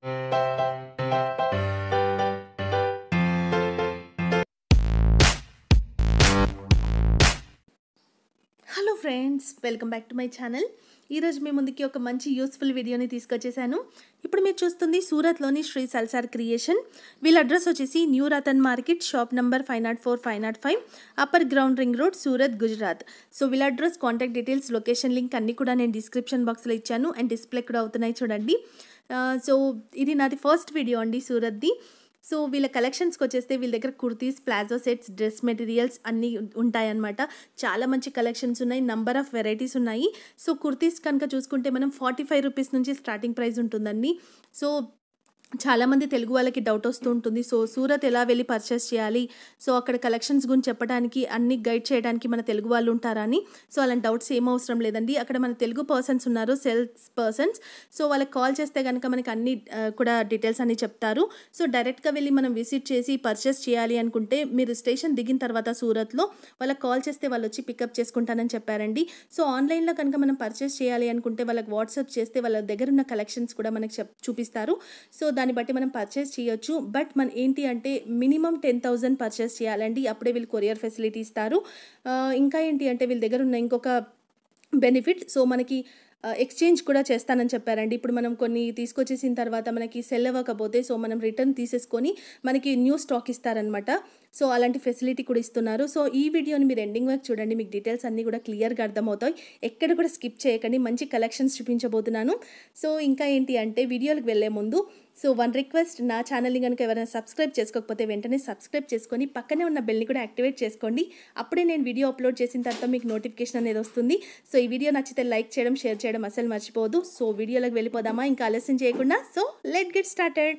Hello friends welcome back to my channel ఈరోజు మీ ముందుకి ఒక మంచి యూస్ఫుల్ వీడియోని తీసుకొచ్చేసాను ఇప్పుడు మీరు చూస్తుంది సూరత్లోని శ్రీ సల్సార్ క్రియేషన్ వీళ్ళ అడ్రస్ వచ్చేసి new Ratan market shop number five nought four five nought five upper ground ring road Surat Gujarat so వీళ్ళ address contact details location link అన్నీ కూడా నేను డిస్క్రిప్షన్ బాక్స్లో ఇచ్చాను అండ్ డిస్ప్లే కూడా అవుతున్నాయి చూడండి సో ఇది నాది ఫస్ట్ వీడియో అండి సూరత్ది సో వీళ్ళ కలెక్షన్స్కి వచ్చేస్తే వీళ్ళ దగ్గర kurtis palazzo sets dress materials అన్నీ ఉంటాయన్నమాట చాలా మంచి కలెక్షన్స్ ఉన్నాయి నంబర్ ఆఫ్ వెరైటీస్ ఉన్నాయి సో కుర్తీస్ కనుక చూసుకుంటే మనం ఫార్టీ ఫైవ్ రూపీస్ నుంచి స్టార్టింగ్ ప్రైస్ ఉంటుందండి సో చాలామంది తెలుగు వాళ్ళకి డౌట్ వస్తూ ఉంటుంది సో సూరత్ ఎలా వెళ్ళి పర్చేస్ చేయాలి సో అక్కడ కలెక్షన్స్ గురించి చెప్పడానికి అన్ని గైడ్ చేయడానికి మన తెలుగు వాళ్ళు ఉంటారని సో అలాంటి డౌట్స్ ఏం అవసరం లేదండి అక్కడ మన తెలుగు పర్సన్స్ ఉన్నారు సేల్స్ పర్సన్స్ సో వాళ్ళకి కాల్ చేస్తే కనుక మనకి అన్ని ఆ, కూడా డీటెయిల్స్ అన్ని చెప్తారు సో డైరెక్ట్గా వెళ్ళి మనం విజిట్ చేసి పర్చేస్ చేయాలి అనుకుంటే మీరు స్టేషన్ దిగిన తర్వాత సూరత్లో వాళ్ళకి కాల్ చేస్తే వాళ్ళు వచ్చి పికప్ చేసుకుంటానని చెప్పారండి సో ఆన్లైన్లో కనుక మనం పర్చేస్ చేయాలి అనుకుంటే వాళ్ళకి వాట్సాప్ చేస్తే వాళ్ళ దగ్గర ఉన్న కలెక్షన్స్ కూడా మనకి చెప్ చూపిస్తారు సో దాన్ని బట్టి మనం పర్చేస్ చేయొచ్చు బట్ మన ఏంటి అంటే మినిమం టెన్ థౌజండ్ పర్చేస్ చేయాలండి అప్పుడే వీళ్ళు కొరియర్ ఫెసిలిటీ ఇస్తారు ఆ, ఇంకా ఏంటి అంటే వీళ్ళ దగ్గర ఉన్న ఇంకొక బెనిఫిట్ సో మనకి ఎక్స్చేంజ్ కూడా చేస్తానని చెప్పారండి ఇప్పుడు మనం కొన్ని తీసుకొచ్చేసిన తర్వాత మనకి సెల్ అవ్వకపోతే సో మనం రిటర్న్ తీసేసుకొని మనకి న్యూ స్టాక్ ఇస్తారనమాట సో అలాంటి ఫెసిలిటీ కూడా ఇస్తున్నారు సో ఈ వీడియోని మీరు ఎండింగ్ వరకు చూడండి మీకు డీటెయిల్స్ అన్నీ కూడా క్లియర్గా అర్థమవుతాయి ఎక్కడ కూడా స్కిప్ చేయకండి మంచి కలెక్షన్స్ చూపించబోతున్నాను సో ఇంకా ఏంటి అంటే వీడియోలకు వెళ్ళే ముందు సో వన్ రిక్వెస్ట్ నా ఛానల్ని కనుక ఎవరైనా సబ్స్క్రైబ్ చేసుకోకపోతే వెంటనే సబ్స్క్రైబ్ చేసుకొని పక్కనే ఉన్న బెల్ని కూడా యాక్టివేట్ చేసుకోండి అప్పుడే నేను వీడియో అప్లోడ్ చేసిన తర్వాత మీకు నోటిఫికేషన్ అనేది వస్తుంది సో ఈ వీడియో నచ్చితే లైక్ చేయడం షేర్ చేయడం అసలు మర్చిపోదు సో వీడియోలోకి వెళ్ళిపోదామా ఇంకా ఆలస్యం చేయకుండా so let get started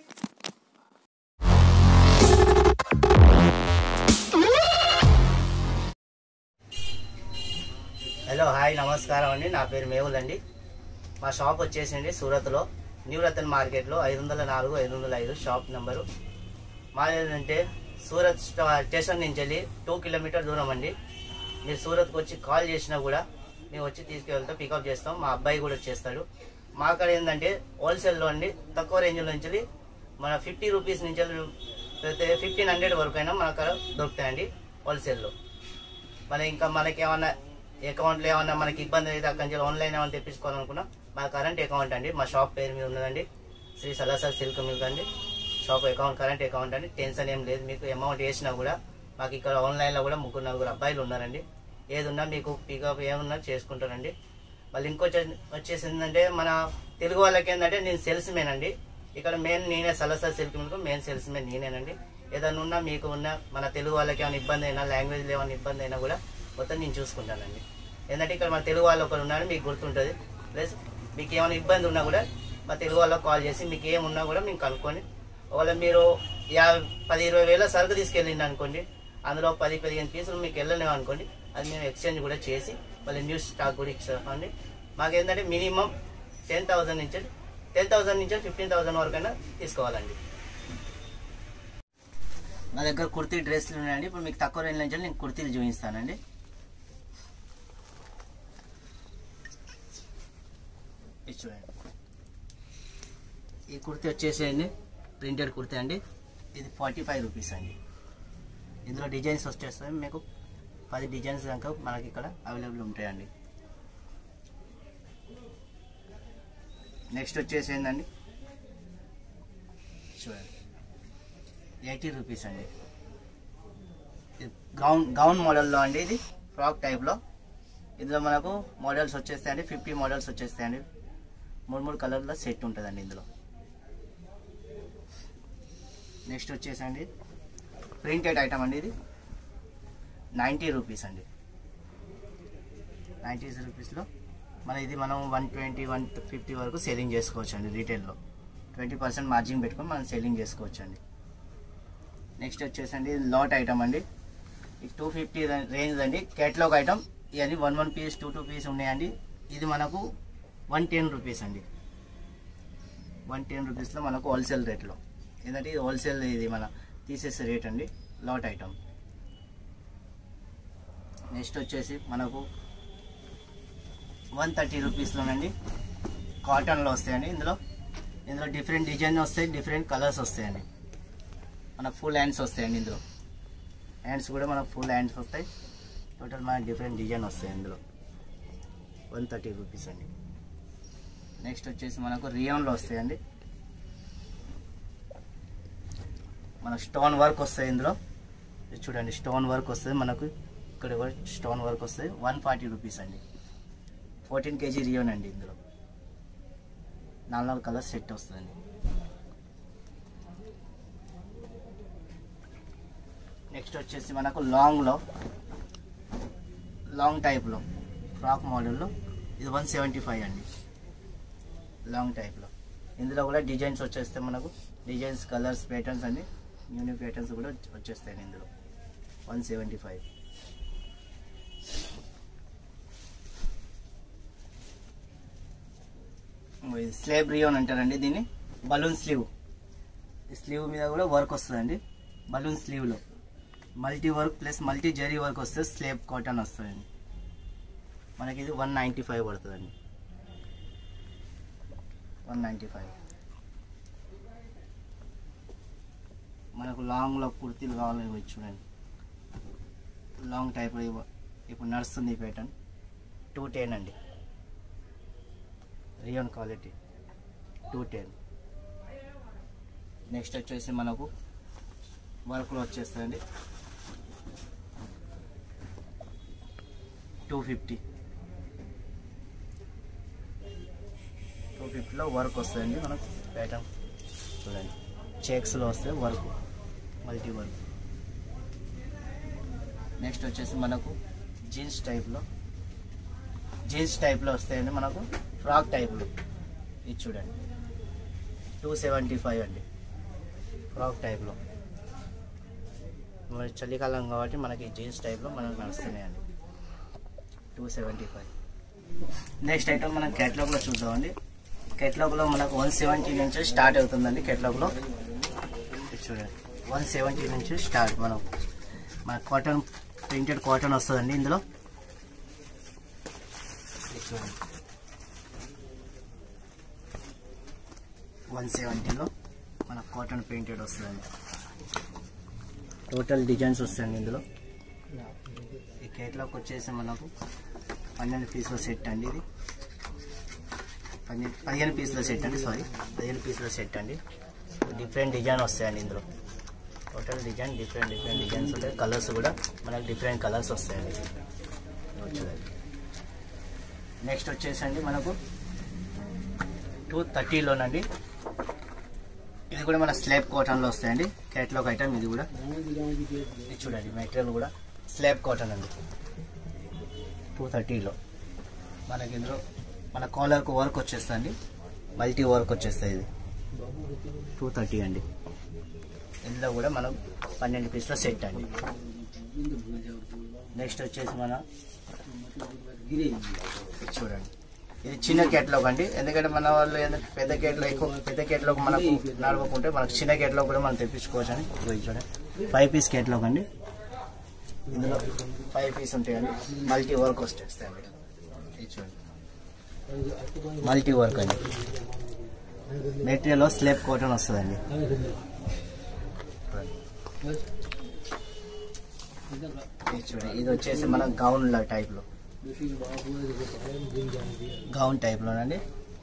hello hi నమస్కారం అండి నా పేరు మేవుల్ అండి మా షాప్ వచ్చేసింది సూరత్లో న్యూ రతన్ మార్కెట్లో ఐదు వందల నాలుగు ఐదు వందల ఐదు షాప్ నెంబరు మాది ఏంటంటే సూరత్ స్ట- స్టేషన్ నుంచి వెళ్ళి టూ కిలోమీటర్ దూరం అండి మీరు సూరత్కి వచ్చి కాల్ చేసినా కూడా మేము వచ్చి తీసుకువెళ్తాం పికప్ చేస్తాం మా అబ్బాయి కూడా చేస్తాడు మా కాడ ఏంటంటే హోల్సేల్లో అండి తక్కువ రేంజ్లో నుంచి మన ఫిఫ్టీ రూపీస్ నుంచి ఫిఫ్టీన్ హండ్రెడ్ వరకు అయినా మన కాడ దొరుకుతాయండి హోల్సేల్లో మన ఇంకా మనకి ఏమన్నా అకౌంట్లో ఏమన్నా మనకి ఇబ్బంది అయితే అక్కడి నుంచి ఆన్లైన్ ఏమైనా తెప్పించుకోవాలనుకున్నా మా కరెంట్ అకౌంట్ అండి మా షాప్ పేరు మీద ఉన్నదండి శ్రీ సలాసా సిల్క్ మిల్క్ అండి షాప్ అకౌంట్ కరెంట్ అకౌంట్ అండి టెన్షన్ ఏం లేదు మీకు అమౌంట్ వేసినా కూడా మాకు ఇక్కడ ఆన్లైన్లో కూడా ముగ్గురు నలుగురు అబ్బాయిలు ఉన్నారండి ఏది ఉన్నా మీకు పికప్ ఏమున్నా చేసుకుంటారండి మళ్ళీ ఇంకో వచ్చేసి ఏంటంటే మన తెలుగు వాళ్ళకి ఏంటంటే నేను సేల్స్ మ్యాన్ అండి ఇక్కడ మెయిన్ నేనే Salasa silk milk main salesman నేనేనండి ఏదైనా ఉన్నా మీకు ఉన్న మన తెలుగు వాళ్ళకి ఏమైనా ఇబ్బంది అయినా లాంగ్వేజ్లో ఏమైనా ఇబ్బంది అయినా కూడా మొత్తం నేను చూసుకుంటానండి ఏంటంటే ఇక్కడ మన తెలుగు వాళ్ళు ఒకరు ఉన్నారు మీకు గుర్తుంటుంది ప్లస్ మీకు ఏమైనా ఇబ్బంది ఉన్నా కూడా మా తెలుగు వాళ్ళకి కాల్ చేసి మీకు ఏమున్నా కూడా మేము కనుక్కొని ఒకవేళ మీరు యాభై పది ఇరవై వేల సరుకు తీసుకెళ్ళింది అనుకోండి అందులో పది పదిహేను పీసులు మీకు వెళ్ళలేము అనుకోండి అది మేము ఎక్స్చేంజ్ కూడా చేసి మళ్ళీ న్యూ స్టాక్ కూడా ఇచ్చామండి మాకేంటంటే మినిమం టెన్ థౌసండ్ నుంచి టెన్ థౌసండ్ నుంచి ఫిఫ్టీన్ థౌసండ్ వరకైనా తీసుకోవాలండి నా దగ్గర కుర్తీ డ్రెస్లు ఉన్నాయండి ఇప్పుడు మీకు తక్కువ రేంజ్ నుంచి నేను కుర్తీలు చూపిస్తానండి ఇది చూడండి ఈ కుర్తీ వచ్చేసేయండి ప్రింటెడ్ కుర్తీ అండి ఇది ఫార్టీ ఫైవ్ రూపీస్ అండి ఇందులో డిజైన్స్ వచ్చేస్తాయి మీకు పది డిజైన్స్ కనుక మనకి ఇక్కడ అవైలబుల్ ఉంటాయండి నెక్స్ట్ వచ్చేసి ఏంటండి చూడండి ఎయిటీ రూపీస్ అండి ఇది గౌన్ గౌన్ మోడల్లో అండి ఇది ఫ్రాక్ టైప్లో ఇందులో మనకు మోడల్స్ వచ్చేస్తాయండి ఫిఫ్టీ మోడల్స్ వచ్చేస్తాయండి మూడు మూడు కలర్ల సెట్ ఉంటుందండి ఇందులో నెక్స్ట్ వచ్చేసండి ప్రింటెడ్ ఐటమ్ అండి ఇది నైంటీ రూపీస్ అండి నైంటీ రూపీస్లో మన ఇది మనం వన్ ట్వంటీ వన్ ఫిఫ్టీ వరకు సెల్లింగ్ చేసుకోవచ్చు అండి రీటైల్లో ట్వంటీ పర్సెంట్ మార్జిన్ పెట్టుకొని మనం సెల్లింగ్ చేసుకోవచ్చు అండి నెక్స్ట్ వచ్చేసండి లాట్ ఐటమ్ అండి ఇది టూ ఫిఫ్టీ రేంజ్ అండి కేటలాగ్ ఐటమ్ ఇవన్నీ one one piece two two piece ఉన్నాయండి ఇది మనకు వన్ టెన్ రూపీస్ అండి వన్ టెన్ రూపీస్లో మనకు హోల్సేల్ రేట్లో ఏంటంటే ఇది హోల్సేల్ ఇది మన తీసేసే రేట్ అండి లాట్ ఐటమ్ నెక్స్ట్ వచ్చేసి మనకు వన్ థర్టీ రూపీస్లోనండి కాటన్లో వస్తాయండి ఇందులో ఇందులో డిఫరెంట్ డిజైన్ వస్తాయి డిఫరెంట్ కలర్స్ వస్తాయండి మనకు ఫుల్ హ్యాండ్స్ వస్తాయండి ఇందులో హ్యాండ్స్ కూడా మనకు ఫుల్ హ్యాండ్స్ వస్తాయి టోటల్ మనకి డిఫరెంట్ డిజైన్ వస్తాయి ఇందులో వన్ థర్టీ రూపీస్ అండి నెక్స్ట్ వచ్చేసి మనకు రియాన్లో వస్తాయండి మన స్టోన్ వర్క్ వస్తాయి ఇందులో ఇది చూడండి స్టోన్ వర్క్ వస్తుంది మనకు ఇక్కడ కూడా స్టోన్ వర్క్ వస్తుంది వన్ ఫార్టీ రూపీస్ అండి ఫోర్టీన్ కేజీ రియోన్ అండి ఇందులో నాలుగు నాలుగు కలర్స్ సెట్ వస్తుందండి నెక్స్ట్ వచ్చేసి మనకు లాంగ్లో లాంగ్ టైప్లో ఫ్రాక్ మోడల్లో ఇది వన్ సెవెంటీ ఫైవ్ అండి లాంగ్ టైప్లో ఇందులో కూడా డిజైన్స్ వచ్చేస్తే మనకు డిజైన్స్ కలర్స్ ప్యాటర్న్స్ అన్ని న్యూ న్యూ ప్యాటర్న్స్ కూడా వచ్చేస్తాయి ఇందులో one seventy five slub rayon అంటారండి దీన్ని బలూన్ స్లీవ్ ఈ స్లీవ్ మీద కూడా వర్క్ వస్తుందండి బలూన్ స్లీవ్లో multi work plus multi zari work వస్తే స్లేబ్ కాటన్ వస్తుందండి మనకి ఇది వన్ నైంటీ ఫైవ్ పడుతుందండి వన్ నైంటీ ఫైవ్ మనకు లాంగ్లో కుర్తీలు కావాలని ఇవి చూడండి లాంగ్ టైప్ ఇప్పుడు నడుస్తుంది ఈ ప్యాటర్న్ టూ టెన్ అండి rayon quality two ten next వచ్చేసి మనకు వర్క్లో వచ్చేస్తుందండి టూ ఫిఫ్టీ టూ ఫిఫ్టీలో వర్క్ వస్తుందండి మనకు ప్యాటర్న్ చూడండి చెక్స్లో వస్తే వర్క్ మల్టీ వర్క్ నెక్స్ట్ వచ్చేసి మనకు జీన్స్ టైప్లో జీన్స్ టైప్లో వస్తాయండి మనకు ఫ్రాక్ టైప్లో ఇది చూడండి టూ సెవెంటీ ఫైవ్ అండి ఫ్రాక్ టైప్లో మరి చలికాలం కాబట్టి మనకి జీన్స్ టైప్లో మనకు నడుస్తున్నాయండి two seventy five next item మనం కేటలాగ్లో చూద్దామండి కేటలాగ్లో మనకు వన్ సెవెంటీ నుంచి స్టార్ట్ అవుతుందండి కేటలాగ్లో ఇది చూడండి వన్ సెవెంటీ నుంచి స్టార్ట్ మనం మన కాటన్ ప్రింటెడ్ కాటన్ వస్తుందండి ఇందులో ఇది చూడండి వన్ సెవెంటీలో మన కాటన్ ప్రింటెడ్ వస్తుందండి టోటల్ డిజైన్స్ వస్తాయండి ఇందులో ఈ కేటలాగ్ వచ్చేసి మనకు పన్నెండు పీసుల సెట్ అండి ఇది పన్నెండు పదిహేను పీసుల సెట్ అండి సారీ పదిహేను పీసుల సెట్ అండి డిఫరెంట్ డిజైన్ వస్తాయండి ఇందులో total design different different designs ఉంటాయి కలర్స్ కూడా మనకు డిఫరెంట్ కలర్స్ వస్తాయండి ఇదిగో చూడండి నెక్స్ట్ వచ్చేసండి మనకు టూ థర్టీలోనండి ఇది కూడా మన స్లాబ్ కాటన్లో వస్తాయండి కేటలాగ్ ఐటమ్ ఇది కూడా ఇది చూడండి మెటీరియల్ కూడా స్లాబ్ కాటన్ అండి టూ థర్టీలో మనకి ఇందులో మన కాలర్కు వర్క్ వచ్చేస్తుంది మల్టీ వర్క్ వచ్చేస్తుంది ఇది టూ థర్టీ అండి ఇందులో కూడా మనం పన్నెండు పీసుల సెట్ అండి నెక్స్ట్ వచ్చేసి మన ఇది చూడండి ఇది చిన్న కేటలాగ్ అండి ఎందుకంటే మన వాళ్ళు ఏంటంటే పెద్ద కేటలాగ్ ఎక్కువ పెద్ద కేటలాగ్ మనకు నడవకుంటే మనకు చిన్న కేటలాగ్ కూడా మనం తెప్పించుకోవచ్చు అని ఇదిగో చూడండి ఫైవ్ పీస్ కేటలాగ్ అండి ఇందులో ఫైవ్ పీస్ ఉంటాయండి మల్టీ వర్క్ వచ్చేస్తాయండి ఇది చూడండి మల్టీ వర్క్ అండి మెటీరియల్ స్లేప్ కాటన్ వస్తుందండి ఇది చూడండి ఇది వచ్చేసి మన గౌన్ టైప్ లో గౌన్ టైప్ లోనండి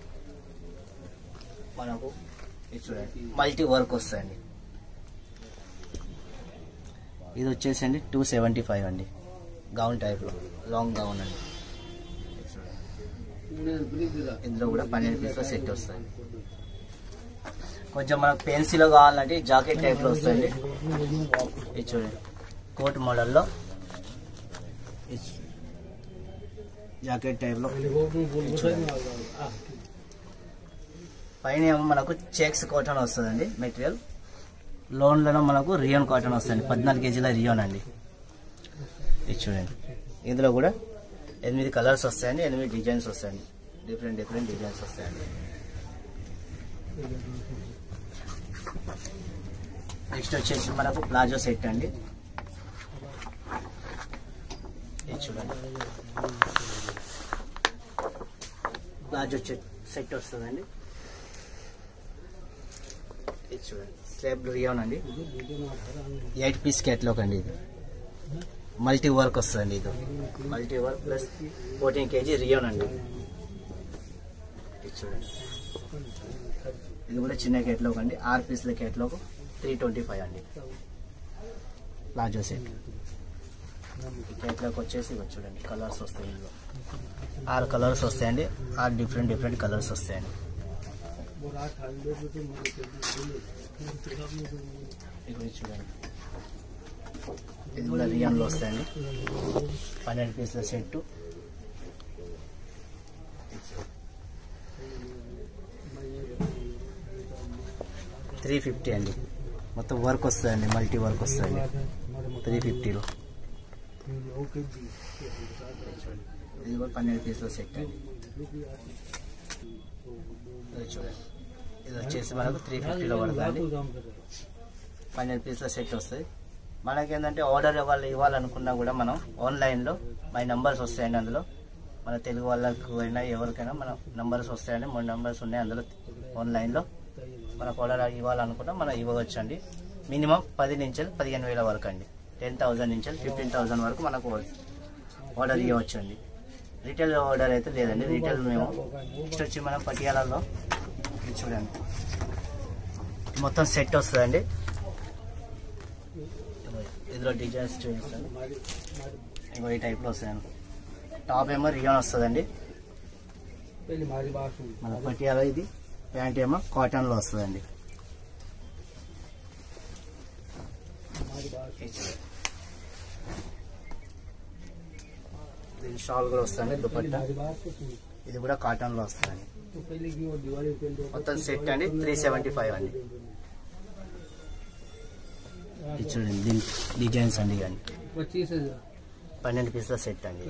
మనకు ఇది చూడండి మల్టీ వర్క్ వస్తుందండి ఇది వచ్చేసండి టూ సెవెంటీ ఫైవ్ అండి గౌన్ టైప్లో లాంగ్ గౌన్ అండి ఇది చూడండి. ఇందులో కూడా పన్నెండు పీసుల సెట్ వస్తుంది కొంచెం మనకు పెన్సిల్ కావాలంటే జాకెట్ టైప్లో వస్తుంది ఇది చూడండి కోట్ మోడల్లో ఇది జాకెట్ టైప్లో ఇది చూడండి. పైన ఏమో మనకు చెక్స్ కాటన్ వస్తుందండి మెటీరియల్ లోన్లోనే మనకు రియోన్ కాటన్ వస్తుంది పద్నాలుగు కేజీల రియోన్ అండి ఇది చూడండి ఇందులో కూడా ఎనిమిది కలర్స్ వస్తాయండి ఎనిమిది డిజైన్స్ వస్తాయండి డిఫరెంట్ డిఫరెంట్ డిజైన్స్ వస్తాయండి నెక్స్ట్ వచ్చేసి మనకు ప్లాజో సెట్ అండి ఇది చూడండి ప్లాజో సెట్ వస్తుందండి చూడండి స్లేబ్ రియోన్ అండి ఎయిట్ పీస్ కేటలాగ్ అండి ఇది మల్టీ వర్క్ వస్తుందండి ఇది multi work plus fourteen KG rayon అండి ఇది చూడండి ఇది కూడా చిన్న కేటలాగ్ అండి ఆరు పీస్ల కేటలాగ్ త్రీ ట్వంటీ ఫైవ్ అండి ప్లాజో సెట్ ఈ కేటలాగ్ వచ్చేసి ఇవి చూడండి కలర్స్ వస్తాయి ఇందులో ఆరు కలర్స్ వస్తాయండి ఆరు డిఫరెంట్ డిఫరెంట్ కలర్స్ వస్తాయండి ఇవి చూడండి ఇది కూడా రియాన్లో వస్తాయండి పన్నెండు పీసుల సెట్టు త్రీ ఫిఫ్టీ అండి మొత్తం వర్క్ వస్తుందండి మల్టీ వర్క్ వస్తుందండి త్రీ ఫిఫ్టీలో ఇది కూడా పన్నెండు పీసుల సెట్ అండి ఇది చూడండి ఇది వచ్చేసి మనకు త్రీ ఫిఫ్టీలో పడుతుంది పన్నెండు పీసుల సెట్ వస్తుంది మనకేంటంటే ఆర్డర్ ఇవ్వాలి ఇవ్వాలనుకున్నా కూడా మనం ఆన్లైన్లో మై నంబర్స్ వస్తాయండి అందులో మన తెలుగు వాళ్ళకు అయినా ఎవరికైనా మన నంబర్స్ వస్తాయండి మూడు నంబర్స్ ఉన్నాయి అందులో ఆన్లైన్లో మనకు ఆర్డర్ ఇవ్వాలనుకున్నా మనం ఇవ్వవచ్చు అండి మినిమం పది నుంచి పదిహేను వేల వరకు అండి టెన్ థౌసండ్ నుంచి ఫిఫ్టీన్ థౌసండ్ వరకు మనకు ఆర్డర్ ఇవ్వచ్చు అండి రీటైల్ ఆర్డర్ అయితే లేదండి రీటైల్ మేము నెక్స్ట్ వచ్చి మనం పటియాలలో ఇది చూడండి మొత్తం సెట్ వస్తుందండి ఇందులో డిజైన్స్ చూపిస్తాను ఇంకో ఈ టైప్లో వస్తాయండి టాప్ ఏమో రియాన్ వస్తుందండి మన పటియాల ఇది ప్యాంట్ ఏమో కాటన్లో వస్తుందండి దీని షాల్ కూడా వస్తుంది దుపట్టా ఇది కూడా కాటన్లో వస్తుందండి మొత్తం సెట్ అండి త్రీ సెవెంటీ ఫైవ్ అండి ఇది చూడండి దీని డిజైన్స్ అండి ఇవన్నీ पच्चीस हजार పన్నెండు పీసుల సెట్ అండి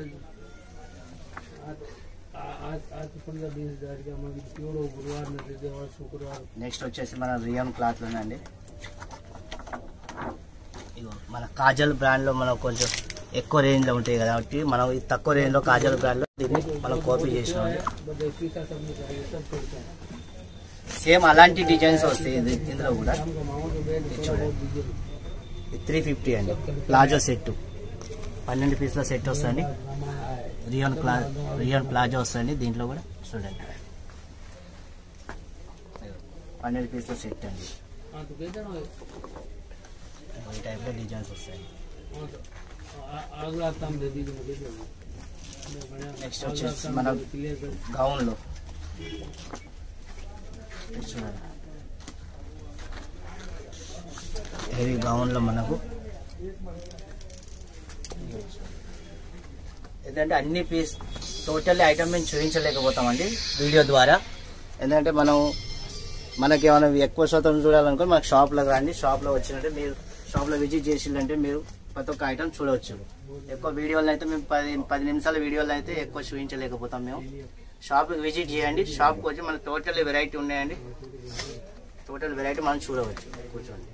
आज आज पंद्रह बीस हजार का मैं प्योर गुरुवार में दे देवा शुक्रवार నెక్స్ట్ వచ్చేసి మన రియాన్ క్లాత్లోనే అండి ఇగో మన కాజల్ బ్రాండ్లో మనం కొంచెం ఎక్కువ రేంజ్లో ఉంటాయి కదా కాబట్టి మనం ఈ తక్కువ రేంజ్లో కాజల్ బ్రాండ్లో దీన్ని మనం కాపీ చేసినాం అండి बड़े शीशा सब में चाहिए सब छोड़ता है సేమ్ అలాంటి డిజైన్స్ వస్తాయి ఇది- ఇందులో కూడా शाम को माओ के बेड थोड़ा बहुत दीजिए త్రీ ఫిఫ్టీ అండి ప్లాజో సెట్ పన్నెండు పీసుల సెట్ వస్తుంది ड्रामा है రియాన్ ప్లా రియాన్ ప్లాజో వస్తుంది దీంట్లో కూడా చూడండి పన్నెండు పీసుల సెట్ అండి हाँ तो कहते ना ఈ టైప్లో డిజైన్స్ వస్తాయి हाँ तो आ- अगला काम दे दीजिए मुझे दे दीजिए मैं बढ़िया Next अगला వచ్చేసి काम మనం- क्लियर कर గౌన్లో ఇది చూడండి హెవీ గౌన్లో మనకు ఎందుకంటే అన్ని పీస్ టోటల్ ఐటమ్ మేము చూపించలేకపోతామండి వీడియో ద్వారా ఎందుకంటే మనం మనకి ఏమైనా ఎక్కువ శాతం చూడాలనుకో మనకు షాప్లోకి రండి షాప్లో వచ్చినట్టే మీరు షాప్లో విజిట్ చేసిందంటే మీరు ప్రతి ఒక్క ఐటమ్ చూడవచ్చు ఎక్కువ వీడియోలు అయితే మేము పది పది నిమిషాల వీడియోలు అయితే ఎక్కువ చూపించలేకపోతాం మేము షాప్కి విజిట్ చేయండి షాప్కి వచ్చి మనకు టోటల్ వెరైటీ ఉన్నాయండి టోటల్ వెరైటీ మనం చూడవచ్చు కూర్చోండి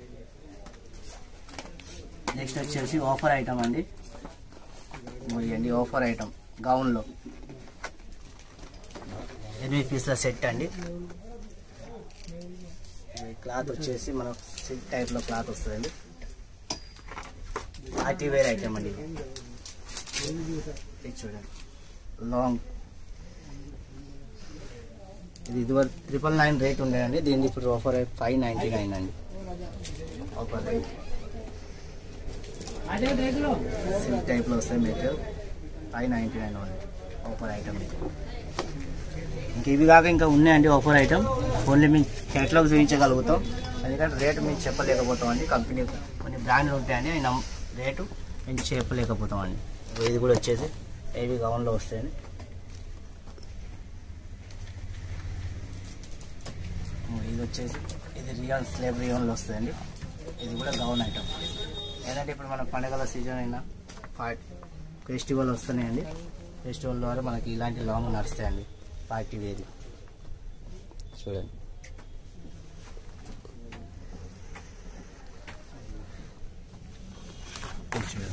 నెక్స్ట్ వచ్చేసి ఆఫర్ ఐటమ్ అండి ఇవ్వండి ఆఫర్ ఐటమ్ గౌన్లో ఎనిమిది పీస్ల సెట్ అండి ఈ క్లాత్ వచ్చేసి మన సిల్క్ టైప్లో క్లాత్ వస్తుందండి పార్టీ వేర్ ఐటమ్ అండి ఇది ఇది చూడండి లాంగ్ ఇది ఇదివరకు ట్రిపుల్ నైన్ రేట్ ఉండేదండి దీనికి ఇప్పుడు ఆఫర్ ఫైవ్ నైంటీ నైన్ అండి ఆఫర్ రేట్ अरे देख लो సిల్క్ టైప్లో వస్తాయి material five ninety nine only offer item ఇది ఇంక ఇవి కాక ఇంకా ఉన్నాయండి ఆఫర్ ఐటమ్ ఓన్లీ మేము కేటలాగ్ చూపించగలుగుతాం ఎందుకంటే రేటు మేము చెప్పలేకపోతాం అండి కంపెనీ కొన్ని బ్రాండ్లు ఉంటాయండి అవి నమ్ రేటు మేము చెప్పలేకపోతాం అండి ఇది కూడా వచ్చేసి ఏవి గౌన్లో వస్తాయండి ఇది వచ్చేసి ఇది రియాన్ స్లేబ్ రియాన్లో వస్తుందండి ఇది కూడా గౌన్ ఐటమ్ ఏంటంటే ఇప్పుడు మన పండగల సీజన్ అయినా పార్టీ ఫెస్టివల్ వస్తున్నాయండి ఫెస్టివల్ ద్వారా మనకి ఇలాంటి లాంగ్ నడుస్తాయండి పార్టీ వేది చూడండి ఇది చూడండి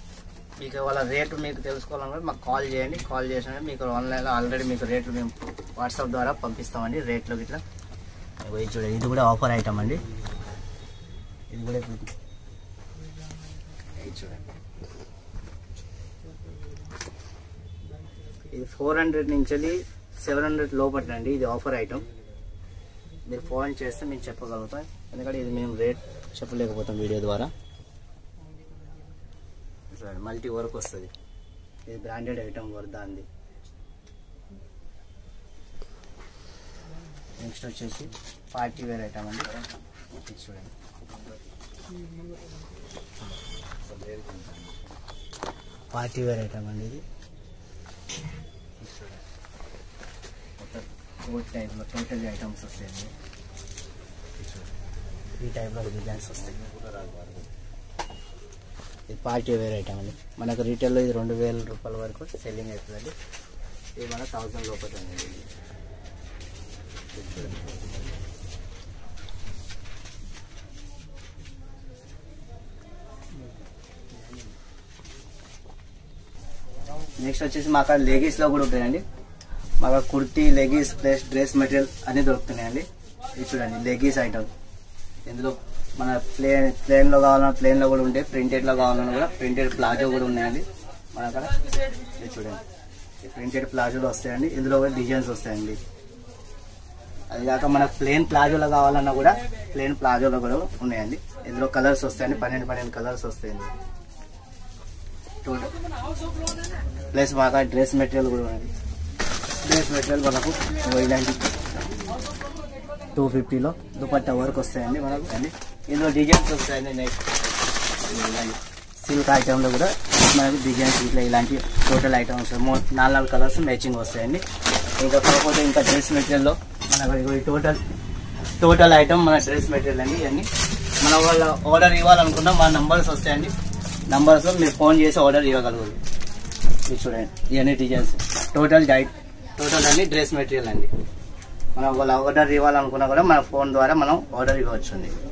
మీకు వాళ్ళ రేటు మీకు తెలుసుకోవాలనుకుంటే మాకు కాల్ చేయండి కాల్ చేసినా మీకు ఆన్లైన్లో ఆల్రెడీ మీకు రేట్లు మేము వాట్సాప్ ద్వారా పంపిస్తామండి రేట్లో ఇట్లా ఇగో ఇది చూడండి ఇది కూడా ఆఫర్ ఐటమ్ అండి ఇది కూడా ఇప్పుడు ఇది చూడండి ఇది ఫోర్ హండ్రెడ్ నుంచి సెవెన్ హండ్రెడ్ లోపటండి ఇది ఆఫర్ ఐటమ్ మీరు ఫోన్ చేస్తే మేము చెప్పగలుగుతాం ఎందుకంటే ఇది మేము రేట్ చెప్పలేకపోతాం వీడియో ద్వారా చూడండి మల్టీ వర్క్ వస్తుంది ఇది బ్రాండెడ్ ఐటమ్ వర్క్ దాంది నెక్స్ట్ వచ్చేసి పార్టీ వేర్ ఐటమ్ అండి ఇది చూడండి పార్టీ వేర్ ఐటమ్ అండి ఇది ఇది చూడండి మొత్తం కోట్ టైప్లో టోటల్ ఐటమ్స్ వస్తాయండి ఇది చూడండి. ఈ టైప్లో డిజైన్స్ వస్తాయి ఇది పార్టీ వేర్ ఐటమ్ అండి మనకు రీటైల్లో ఇది రెండు వేల రూపాయల వరకు సెల్లింగ్ అవుతుందండి ఇది మన థౌసండ్ లోపల అండి ఇది. ఇది చూడండి. నెక్స్ట్ వచ్చేసి మా అక్కడ లెగీస్ లో కూడా ఉంటాయండి మా అక్కడ kurti leggings plus dress material అన్ని దొరుకుతున్నాయండి ఇది చూడండి లెగీస్ ఐటమ్ ఇందులో మన ప్లేన్ ప్లేన్ లో కావాలన్నా ప్లేన్ లో కూడా ఉంటాయి ప్రింటెడ్ లో కావాలన్నా కూడా ప్రింటెడ్ ప్లాజో కూడా ఉన్నాయండి మన అక్కడ ఇది చూడండి ఈ ప్రింటెడ్ ప్లాజోలు వస్తాయండి ఇందులో కూడా డిజైన్స్ వస్తాయండి అది కాక మనకు ప్లేన్ ప్లాజోలో కావాలన్నా కూడా ప్లేన్ ప్లాజోలో కూడా ఉన్నాయండి ఇందులో కలర్స్ వస్తాయండి పన్నెండు పన్నెండు కలర్స్ వస్తాయండి టోటల్ ప్లస్ బాగా డ్రెస్ మెటీరియల్ కూడా ఉంది డ్రెస్ మెటీరియల్ మనకు ఇగో ఇలాంటి టూ ఫిఫ్టీలో దుపట్టా వర్క్ వస్తాయండి మనకు అండి ఇందులో డిజైన్స్ వస్తాయండి నెక్స్ట్ సిల్క్ ఐటెంలో కూడా మనకు డిజైన్స్ ఇట్లా ఇలాంటి టోటల్ ఐటమ్స్ మో నాలుగు నాలుగు కలర్స్ మ్యాచింగ్ వస్తాయండి ఇంకా కాకపోతే ఇంకా డ్రెస్ మెటీరియల్లో మనకు ఇగో ఈ టోటల్ టోటల్ ఐటమ్ మన డ్రెస్ మెటీరియల్ అండి ఇవన్నీ మన వాళ్ళ ఆర్డర్ ఇవ్వాలనుకున్నా మా నంబర్స్ వస్తాయండి నంబర్స్ మీరు ఫోన్ చేసి ఆర్డర్ ఇవ్వగలరు ఇది చూడండి ఇవన్నీ డిజైన్స్ టోటల్ డైట్ టోటల్ అన్ని డ్రెస్ మెటీరియల్ అండి మనం వాళ్ళ ఆర్డర్ ఇవ్వాలనుకున్నా కూడా మన ఫోన్ ద్వారా మనం ఆర్డర్ ఇవ్వచ్చు అండి